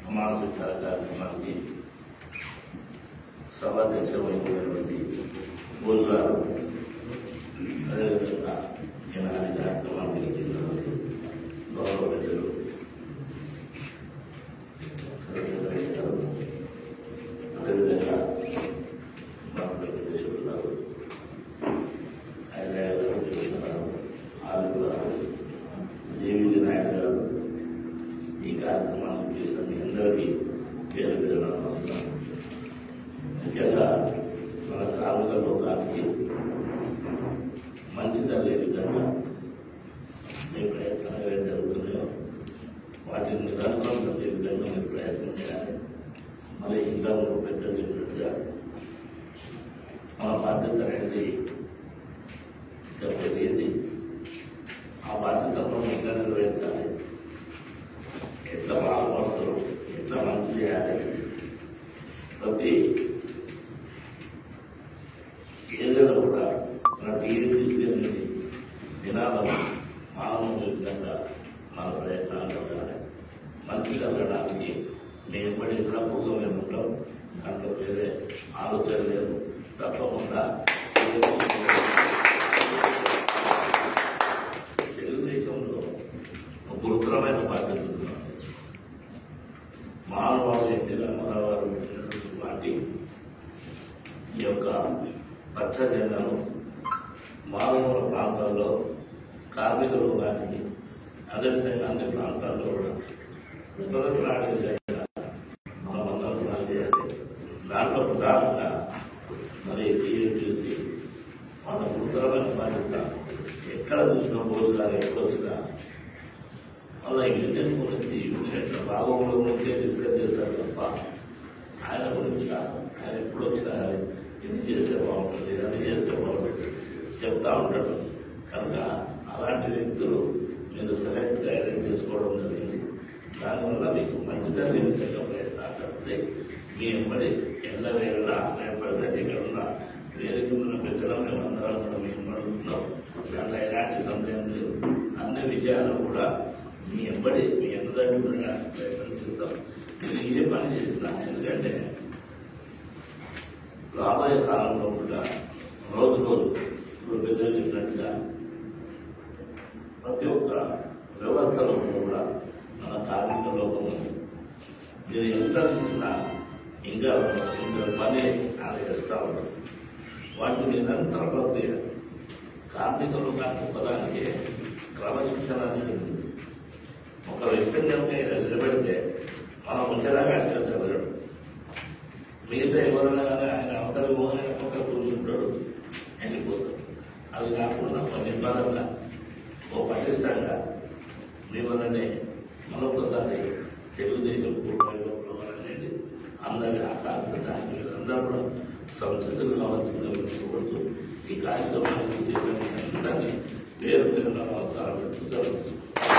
ప్రమాణ స్వీకార కార్యక్రమానికి సభాధ్యక్ష వహించినటువంటి బోస్ గారు అదేవిధంగా ఈనాటి కార్యక్రమానికి ఇచ్చినటువంటి గౌరవ పెద్దలు చంద్రశేఖరయ్య గారు అదేవిధంగా మా వెంకటేశ్వర గారు ఆయన గారు గారు ఆదిత్య గారు జేవిజి నాయుడు గారు ఈ కార్యక్రమాన్ని చేసిన మీ అందరికీ పేరు పేరు నమస్కారం ముఖ్యంగా మన కార్మిక లోకానికి మంచి జరిగే విధంగా మీ ప్రయత్నాలు ఏవైతే జరుగుతున్నాయో వాటిని నిరంతరం జరిగే విధంగా మీరు ప్రయత్నం చేయాలి మరి ఇంకా ఒక పెద్ద చెప్పినట్టుగా మన బాధ్యత అనేది ఇంకా పెరిగింది ఆ బాధ్యతను ఎట్లా నిర్వహించాలి ఎట్లా బాగుపడతారు ఎట్లా మంచి చేయాలి ప్రతి ఏదైనా కూడా మన టీడీపీ అనేది నినాదం మానవ విధంగా మన ప్రయత్నాలు జరగాలి మంచి జరగడానికి మేము పడి కూడా పూర్వం ఉంటాం దాంట్లో వేరే ఆలోచన లేదు తప్పకుండా తెలుగుదేశంలో ఒక గురుతరమైన బాధ్యత ఉంది మనకి. మానవాళి ఎన్టీ రామారావు గారు పెట్టినటువంటి పార్టీ ఈ యొక్క పచ్చ జెండాను మారుమూల ప్రాంతాల్లో కార్మిక లోకానికి అదేవిధంగా అన్ని ప్రాంతాల్లో కూడా విపరీతమైన జెండా మనమందరం పనిచేయాలి దాంట్లో ప్రధానంగా మరి టీఎంటీసీ వాళ్ళ గురుతరమైన బాధ్యత ఎక్కడ చూసినా భోజనాలు ఎక్కడ వచ్చినా వాళ్ళ యూనియన్ గురించి యూనియన్ భాగంలో గురించే డిస్కస్ చేశారు తప్ప ఆయన గురించి కాదు ఆయన ఎప్పుడు వచ్చినా కానీ ఇది చేస్తే బాగుంటుంది అది చేస్తే బాగుంటుంది చెప్తా ఉంటాడు కనుక అలాంటి వ్యక్తులు మీరు సెలెక్ట్గా ఐడెంట్ చేసుకోవడం జరిగింది దానివల్ల మీకు మంచి జరిగే విధంగా ప్రయత్నాలు తప్పితే మీ ఎంబడి ఎల్ల వేళ హండ్రెడ్ పర్సెంట్ ఇక్కడ ఉన్న వేదిక ఉన్న పెద్దలు మేమందరం కూడా మేము పడుతున్నాం దాంట్లో ఎలాంటి సందేహం లేదు అన్ని విషయాలు కూడా మీ ఎంబడి మీ ఎంతటి ఉండడానికి ప్రయత్నం చేస్తాం మీరు ఏ పని చేసినా ఎందుకంటే రాబోయే కాలంలో కూడా రోజు రోజు ఇప్పుడు పెద్దలు చెప్పినట్టుగా ప్రతి ఒక్క వ్యవస్థలో కూడా మన కార్మిక లోకము మీరు ఎంత చూసినా ఇంకా ఇంకా పని ఆలోచిస్తూ ఉంటారు వాటిని నిరంతర ప్రక్రియ కార్మిక లోకానికి పదానికి క్రమశిక్షణ అనేది ఉంది ఒక వ్యక్తిని కనుక ఇలా నిలబెడితే మనం ఉంచేదాకా అట్లా జరగడు మిగతా ఎవరైనా కానీ ఆయన అవతలి పోగానే ఒక కూర్చుంటాడు వెళ్ళిపోతాడు అది కాకుండా కొన్ని ఇబ్బందులుగా ఓ పటిష్టంగా మీ వల్లనే మరొకసారి తెలుగుదేశం పూర్వైపు అనేది అందరి ఆకాంక్ష దానికి మీరందరూ కూడా సంస్కృతులు కావాల్సిందిగా పెట్టుకోవద్దు ఈ కార్యక్రమానికి చేసిన మీ అందరినీ పేరు పేరున అవసరాలు పెట్టుకోవచ్చు